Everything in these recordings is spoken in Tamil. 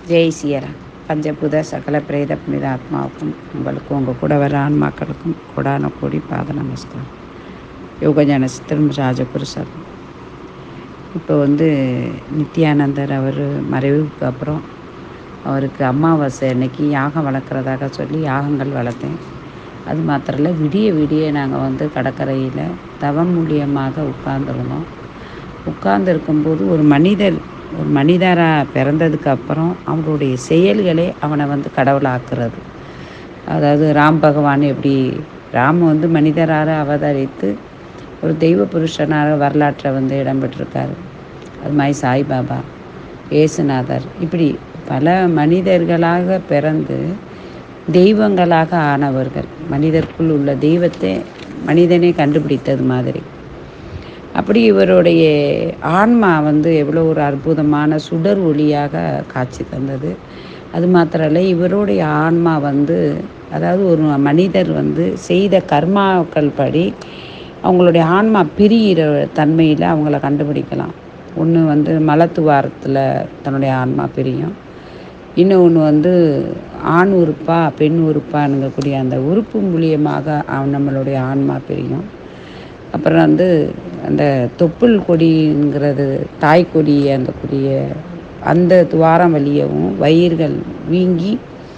ஜெய் சியரா பஞ்சபூத சகல பிரேத புனித ஆத்மாவுக்கும் உங்களுக்கும் உங்கள் கூட வர ஆன்மாக்களுக்கும் கொடான கோடி பாத நமஸ்காரம் யோகஞான சித்திரம் ராஜகுருசர் இப்போ வந்து நித்யானந்தர் அவர் மறைவுக்கு அப்புறம் அவருக்கு அமாவாசை அன்னைக்கு யாகம் வளர்க்குறதாக சொல்லி யாகங்கள் வளர்த்தேன் அது மாத்திரம் இல்லை விடிய விடிய நாங்கள் வந்து கடற்கரையில் தவம் மூலியமாக உட்கார்ந்துருந்தோம் உட்கார்ந்துருக்கும்போது ஒரு மனிதர் ஒரு மனிதராக பிறந்ததுக்கு அப்புறம் அவங்களுடைய செயல்களே அவனை வந்து கடவுளாக்குறது அதாவது ராம் பகவான் எப்படி ராம் வந்து மனிதராக அவதரித்து ஒரு தெய்வ புருஷனாக வரலாற்றை வந்து இடம்பெற்றிருக்காரு அது மாதிரி சாய்பாபா ஏசுநாதர் இப்படி பல மனிதர்களாக பிறந்து தெய்வங்களாக ஆனவர்கள் மனிதருக்குள் உள்ள தெய்வத்தை மனிதனே கண்டுபிடித்தது மாதிரி அப்படி இவருடைய ஆன்மா வந்து எவ்வளோ ஒரு அற்புதமான சுடர் ஒளியாக காட்சி தந்தது அது மாத்திரம் இல்லை இவருடைய ஆன்மா வந்து அதாவது ஒரு மனிதர் வந்து செய்த கர்மாக்கள் படி அவங்களுடைய ஆன்மா பிரிகிற தன்மையில் அவங்கள கண்டுபிடிக்கலாம் ஒன்று வந்து மலத்துவாரத்தில் தன்னுடைய ஆன்மா பிரியும் இன்னொன்று வந்து ஆண் உறுப்பா பெண் உறுப்பானுங்கக்கூடிய அந்த உறுப்பு மூலியமாக அவன் நம்மளுடைய ஆன்மா பிரியும் அப்புறம் வந்து அந்த தொப்புள் கொடிங்கிறது தாய் கொடி அந்த கொடிய அந்த துவாரம் வழியவும் வயிறுகள் வீங்கி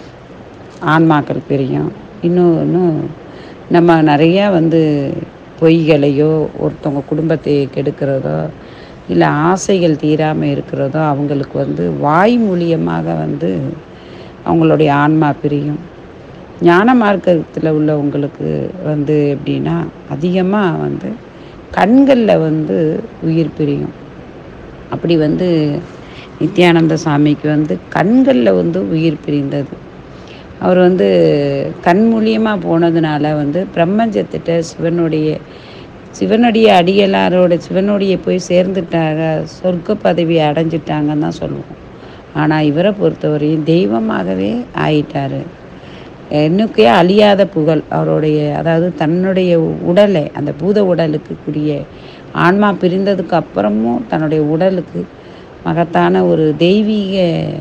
ஆன்மாக்கள் பிரியும் இன்னொன்று நம்ம நிறையா வந்து பொய்களையோ ஒருத்தவங்க குடும்பத்தை கெடுக்கிறதோ இல்லை ஆசைகள் தீராமல் இருக்கிறதோ அவங்களுக்கு வந்து வாய் மூலியமாக வந்து அவங்களுடைய ஆன்மா பிரியும் ஞான மார்க்கத்தில் உள்ளவங்களுக்கு வந்து எப்படின்னா அதிகமாக வந்து கண்களில் வந்து உயிர் பிரியும் அப்படி வந்து நித்யானந்த சாமிக்கு வந்து கண்களில் வந்து உயிர் பிரிந்தது அவர் வந்து கண் மூலியமாக போனதுனால வந்து பிரம்மஞ்சத்திட்ட சிவனுடைய சிவனுடைய அடியலாரோட சிவனுடைய போய் சேர்ந்துட்டாங்க சொர்க்க பதவி அடைஞ்சிட்டாங்கன்னு தான் சொல்லுவோம் ஆனால் இவரை பொறுத்தவரையும் தெய்வமாகவே ஆயிட்டார் என்னுக்கே அழியாத புகழ் அவருடைய அதாவது தன்னுடைய உடலை அந்த பூத உடலுக்கு கூடிய ஆன்மா பிரிந்ததுக்கு அப்புறமும் தன்னுடைய உடலுக்கு மகத்தான ஒரு தெய்வீக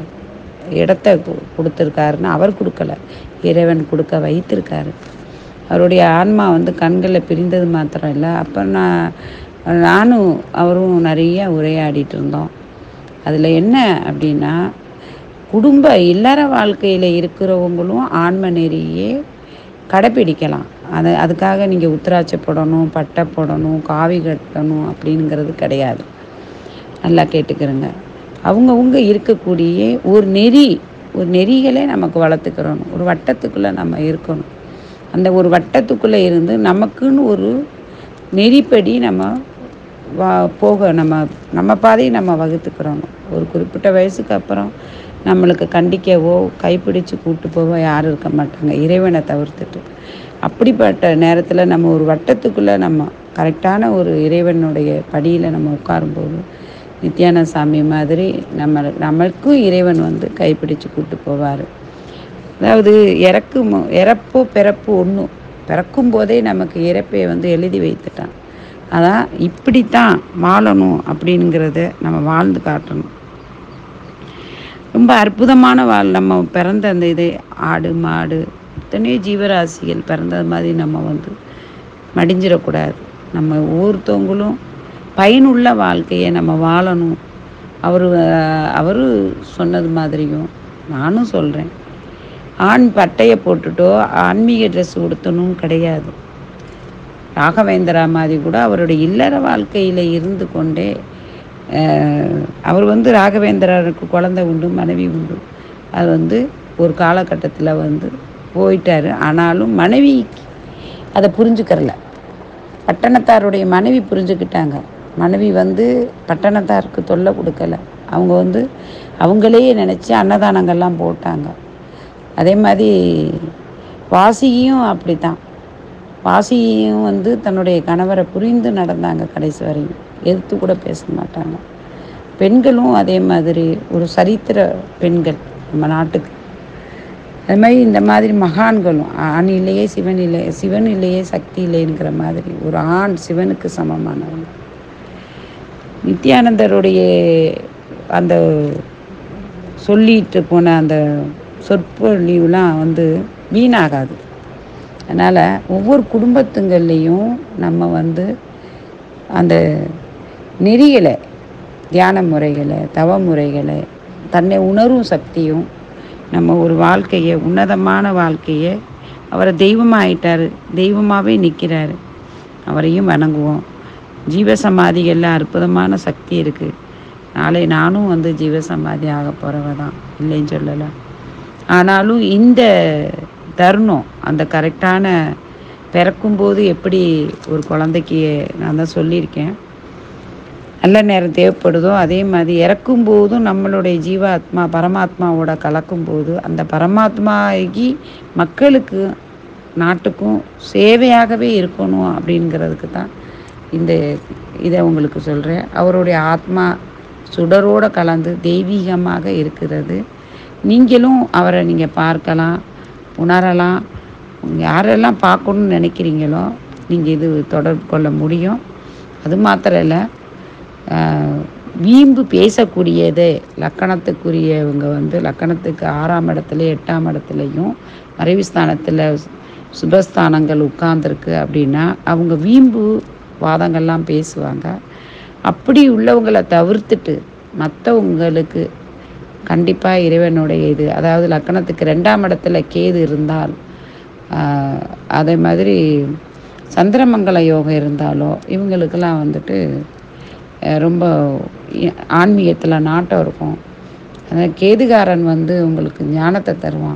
இடத்த கொடுத்துருக்காருன்னு அவர் கொடுக்கல இறைவன் கொடுக்க வைத்திருக்காரு அவருடைய ஆன்மா வந்து கண்களில் பிரிந்தது மாத்திரம் இல்லை அப்போ நான் நானும் அவரும் நிறைய உரையாடிட்டு இருந்தோம் அதில் என்ன அப்படின்னா குடும்ப இல்லற வாழ்க்கையில் இருக்கிறவங்களும் ஆன்ம நெறியே கடைப்பிடிக்கலாம் அது அதுக்காக நீங்கள் உத்திராட்சை போடணும் பட்டை போடணும் காவி கட்டணும் அப்படிங்கிறது கிடையாது நல்லா கேட்டுக்கிறோங்க அவங்கவுங்க இருக்கக்கூடிய ஒரு நெறி ஒரு நெறிகளே நமக்கு வளர்த்துக்கிறணும் ஒரு வட்டத்துக்குள்ளே நம்ம இருக்கணும் அந்த ஒரு வட்டத்துக்குள்ளே இருந்து நமக்குன்னு ஒரு நெறிப்படி நம்ம வா போக நம்ம நம்ம பாதையை நம்ம வகுத்துக்கிறணும் ஒரு குறிப்பிட்ட வயசுக்கு அப்புறம் நம்மளுக்கு கண்டிக்கவோ கைப்பிடிச்சு கூட்டு போவோ யாரும் இருக்க மாட்டாங்க இறைவனை தவிர்த்துட்டு அப்படிப்பட்ட நேரத்தில் நம்ம ஒரு வட்டத்துக்குள்ளே நம்ம கரெக்டான ஒரு இறைவனுடைய படியில் நம்ம உட்காரும்போது நித்யானந்த சாமி மாதிரி நம்ம நமக்கும் இறைவன் வந்து கைப்பிடிச்சு கூட்டு போவார் அதாவது இறக்கும் இறப்போ பிறப்போ ஒன்றும் பிறக்கும் போதே நமக்கு இறப்பை வந்து எழுதி வைத்துட்டான் அதான் இப்படித்தான் வாழணும் அப்படிங்கிறத நம்ம வாழ்ந்து காட்டணும் ரொம்ப அற்புதமான வாழ் நம்ம பிறந்த அந்த இது ஆடு மாடு எத்தனையோ ஜீவராசிகள் பிறந்தது மாதிரி நம்ம வந்து மடிஞ்சிடக்கூடாது நம்ம ஒவ்வொருத்தவங்களும் பயனுள்ள வாழ்க்கையை நம்ம வாழணும் அவர் அவர் சொன்னது மாதிரியும் நானும் சொல்கிறேன் ஆண் பட்டையை போட்டுட்டோ ஆன்மீக ட்ரெஸ் உடுத்தணும் கிடையாது ராகவேந்திரா மாதிரி கூட அவருடைய இல்லற வாழ்க்கையில் இருந்து கொண்டே அவர் வந்து ராகவேந்திரருக்கு குழந்தை உண்டு மனைவி உண்டு அது வந்து ஒரு காலகட்டத்தில் வந்து போயிட்டார் ஆனாலும் மனைவி அதை புரிஞ்சுக்கிறல பட்டணத்தாருடைய மனைவி புரிஞ்சுக்கிட்டாங்க மனைவி வந்து பட்டணத்தாருக்கு தொல்லை கொடுக்கல அவங்க வந்து அவங்களே நினச்சி அன்னதானங்கள்லாம் போட்டாங்க அதே மாதிரி வாசியும் அப்படி தான் வாசியும் வந்து தன்னுடைய கணவரை புரிந்து நடந்தாங்க கடைசி வரையும் எதிர்த்து கூட பேச மாட்டாங்க பெண்களும் அதே மாதிரி ஒரு சரித்திர பெண்கள் நம்ம நாட்டுக்கு அது மாதிரி இந்த மாதிரி மகான்களும் ஆண் இல்லையே சிவன் இல்லை சிவன் இல்லையே சக்தி இல்லைங்கிற மாதிரி ஒரு ஆண் சிவனுக்கு சமமானவங்க நித்யானந்தருடைய அந்த சொல்லிட்டு போன அந்த சொற்பொழிவுலாம் வந்து வீணாகாது அதனால் ஒவ்வொரு குடும்பத்துங்கள்லேயும் நம்ம வந்து அந்த நெறிகளை தியான முறைகளை தவ முறைகளை தன்னை உணரும் சக்தியும் நம்ம ஒரு வாழ்க்கையை உன்னதமான வாழ்க்கையை அவரை தெய்வமாக ஆயிட்டாரு தெய்வமாகவே நிற்கிறாரு அவரையும் வணங்குவோம் ஜீவசமாதிகளில் அற்புதமான சக்தி இருக்குது நாளை நானும் வந்து ஜீவசமாதி ஆக போகிறவ தான் இல்லைன்னு சொல்லலை ஆனாலும் இந்த தருணம் அந்த கரெக்டான பிறக்கும்போது எப்படி ஒரு குழந்தைக்கு நான் தான் சொல்லியிருக்கேன் நல்ல நேரம் தேவைப்படுதோ அதே மாதிரி இறக்கும் போதும் நம்மளுடைய ஜீவாத்மா பரமாத்மாவோட கலக்கும்போது அந்த பரமாத்மாகி மக்களுக்கு நாட்டுக்கும் சேவையாகவே இருக்கணும் அப்படிங்கிறதுக்கு தான் இந்த இதை உங்களுக்கு சொல்கிறேன் அவருடைய ஆத்மா சுடரோடு கலந்து தெய்வீகமாக இருக்கிறது நீங்களும் அவரை நீங்கள் பார்க்கலாம் உணரலாம் யாரெல்லாம் பார்க்கணுன்னு நினைக்கிறீங்களோ நீங்கள் இது தொடர்பு கொள்ள முடியும் அது மாத்திரம் இல்லை ஆஹ், வீம்பு பேசக்கூடியது லக்கணத்துக்குரியவங்க வந்து லக்கணத்துக்கு ஆறாம் இடத்துல எட்டாம் இடத்துலையும் மறைவு ஸ்தானத்தில் சுபஸ்தானங்கள் உட்கார்ந்துருக்கு அப்படின்னா அவங்க வீம்பு வாதங்கள்லாம் பேசுவாங்க அப்படி உள்ளவங்களை தவிர்த்துட்டு மற்றவங்களுக்கு கண்டிப்பாக இறைவனுடைய இது அதாவது லக்கணத்துக்கு ரெண்டாம் இடத்துல கேது இருந்தால் ஆஹ், அதே மாதிரி சந்திரமங்கல யோகம் இருந்தாலோ இவங்களுக்கெல்லாம் வந்துட்டு அஹ், ரொம்ப ஆன்மீகத்தில் நாட்டம் இருக்கும் அதாவது கேதுகாரன் வந்து உங்களுக்கு ஞானத்தை தருவான்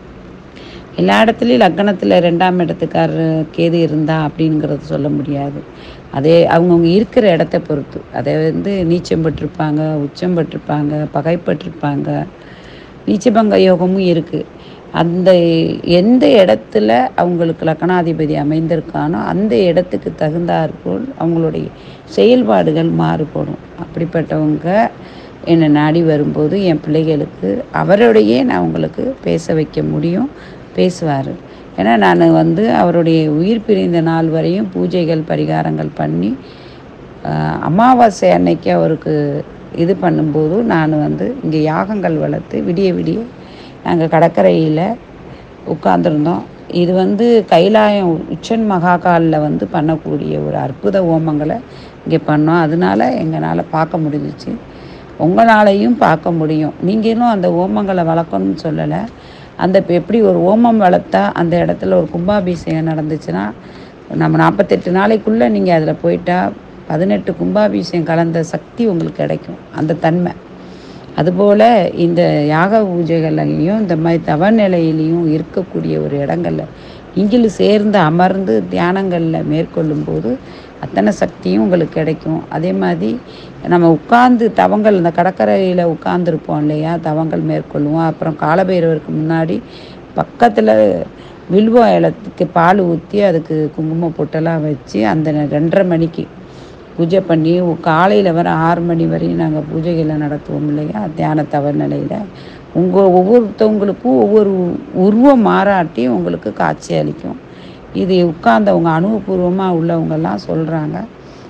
எல்லா இடத்துலையும் லக்னத்தில் ரெண்டாம் இடத்துக்காரர் கேது இருந்தா அப்படிங்கிறது சொல்ல முடியாது அதே அவங்கவுங்க இருக்கிற இடத்த பொறுத்து அதை வந்து நீச்சம் பட்டிருப்பாங்க உச்சம் பட்டிருப்பாங்க பகைப்பட்டிருப்பாங்க நீச்சபங்க யோகமும் இருக்குது அந்த எந்த இடத்துல அவங்களுக்கு லக்னாதிபதி அமைந்திருக்கானோ அந்த இடத்துக்கு தகுந்தாற்போல் அவங்களுடைய செயல்பாடுகள் மாறுபடும் அப்படிப்பட்டவங்க என்னை நாடி வரும்போது என் பிள்ளைகளுக்கு அவரோடையே நான் உங்களுக்கு பேச வைக்க முடியும் பேசுவார் ஏன்னா நான் வந்து அவருடைய உயிர் பிரிந்த நாள் வரையும் பூஜைகள் பரிகாரங்கள் பண்ணி ஆஹ், அமாவாசை அன்னைக்கு அவருக்கு இது பண்ணும்போது நான் வந்து இங்கே யாகங்கள் வளர்த்து விடிய விடிய நாங்கள் கடற்கரையில் உட்கார்ந்துருந்தோம் இது வந்து கைலாயம் உச்சன் மகாகாலில் வந்து பண்ணக்கூடிய ஒரு அற்புத ஓமங்களை இங்கே பண்ணோம் அதனால எங்களால் பார்க்க முடிஞ்சிச்சு உங்களாலையும் பார்க்க முடியும் நீங்களும் அந்த ஓமங்களை வளர்க்கணும்னு சொல்லலை அந்த இப்ப எப்படி ஒரு ஓமம் வளர்த்தா அந்த இடத்துல ஒரு கும்பாபிஷேகம் நடந்துச்சுன்னா நம்ம நாற்பத்தெட்டு நாளைக்குள்ளே நீங்கள் அதில் போயிட்டா பதினெட்டு கும்பாபிஷேகம் கலந்த சக்தி உங்களுக்கு கிடைக்கும் அந்த தன்மை அதுபோல் இந்த யாக பூஜைகள்லையும் இந்த மாதிரி தவ நிலையிலையும் இருக்கக்கூடிய ஒரு இடங்கள்ல நீங்களும் சேர்ந்து அமர்ந்து தியானங்களில் மேற்கொள்ளும் போது அத்தனை சக்தியும் உங்களுக்கு கிடைக்கும் அதே மாதிரி நம்ம உட்கார்ந்து தவங்கள் இந்த கடற்கரையில் உட்கார்ந்துருப்போம் இல்லையா தவங்கள் மேற்கொள்ளுவோம் அப்புறம் காலபைரவருக்கு முன்னாடி பக்கத்தில் வில்வ இலத்துக்கு பால் ஊற்றி அதுக்கு குங்குமம் பொட்டெல்லாம் வச்சு அந்த நே- ரெண்டரை மணிக்கு பூஜை பண்ணி காலையில் வர ஆறு மணி வரையும் நாங்கள் பூஜைகளை நடத்துவோம் இல்லையா தியான தவ நிலையில் உங்கள் ஒவ்வொருத்தவங்களுக்கும் ஒவ்வொரு உருவம் மாறாட்டி உங்களுக்கு காட்சி அளிக்கும் இது உட்கார்ந்தவங்க அனுபவபூர்வமாக உள்ளவங்கெல்லாம் சொல்கிறாங்க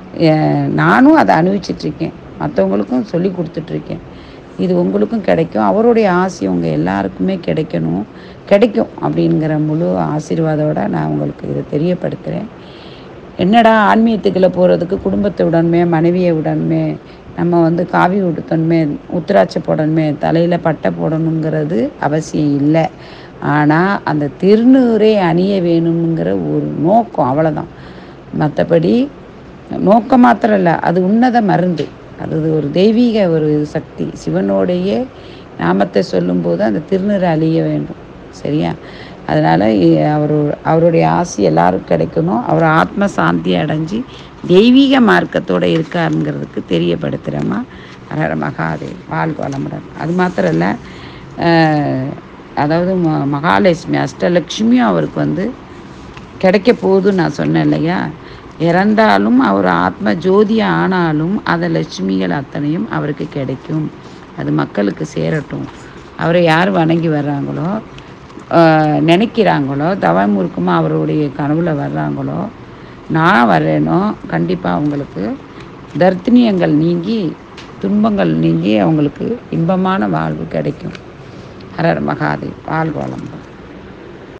நானும் அதை அனுபவிச்சிட்ருக்கேன் மற்றவங்களுக்கும் சொல்லி கொடுத்துட்ருக்கேன் இது உங்களுக்கும் கிடைக்கும் அவருடைய ஆசை உங்கள் எல்லாருக்குமே கிடைக்கணும் கிடைக்கும் அப்படிங்கிற முழு ஆசீர்வாதோட நான் உங்களுக்கு இதை தெரியப்படுத்துகிறேன் என்னடா ஆன்மீகத்துக்குள்ள போகிறதுக்கு குடும்பத்தை உடனுமே மனைவியை உடனுமே நம்ம வந்து காவி உடுத்தணுமே உத்திராட்சை போடணுமே தலையில் பட்டை போடணுங்கிறது அவசியம் இல்லை ஆனால் அந்த திருநூறை அணிய வேணுங்கிற ஒரு நோக்கம் அவ்வளோதான் மற்றபடி நோக்கம் மாத்திரம் இல்லை அது உன்னத மருந்து அது ஒரு தெய்வீக ஒரு சக்தி சிவனோடைய நாமத்தை சொல்லும்போது அந்த திருநீரை அழிய வேண்டும் சரியா அதனால் அவர் அவருடைய ஆசி எல்லாருக்கும் கிடைக்கணும் அவர் ஆத்ம சாந்தி அடைஞ்சு தெய்வீக மார்க்கத்தோடு இருக்காருங்கிறதுக்கு தெரியப்படுத்துகிறேம்மா ஹர மகாதேவ் வாழ்க வளமுடன் அது மாத்திரம் இல்லை அஹ், அதாவது ம மகாலட்சுமி அஷ்டலட்சுமியும் அவருக்கு வந்து கிடைக்க போகுதுன்னு நான் சொன்னேன் இல்லையா இறந்தாலும் அவர் ஆத்ம ஜோதி ஆனாலும் அந்த லட்சுமிகள் அத்தனையும் அவருக்கு கிடைக்கும் அது மக்களுக்கு சேரட்டும் அவரை யார் வணங்கி வர்றாங்களோ ஆஹ், நினைக்கிறாங்களோ தவமுருக்கமாக அவருடைய கனவுல வர்றாங்களோ நான் வர்றேனோ கண்டிப்பாக அவங்களுக்கு தர்த்தினியங்கள் நீங்கி துன்பங்கள் நீங்கி அவங்களுக்கு இன்பமான வாழ்வு கிடைக்கும் ஹரர் மகாதேவ் வாழ்வு வளம்பு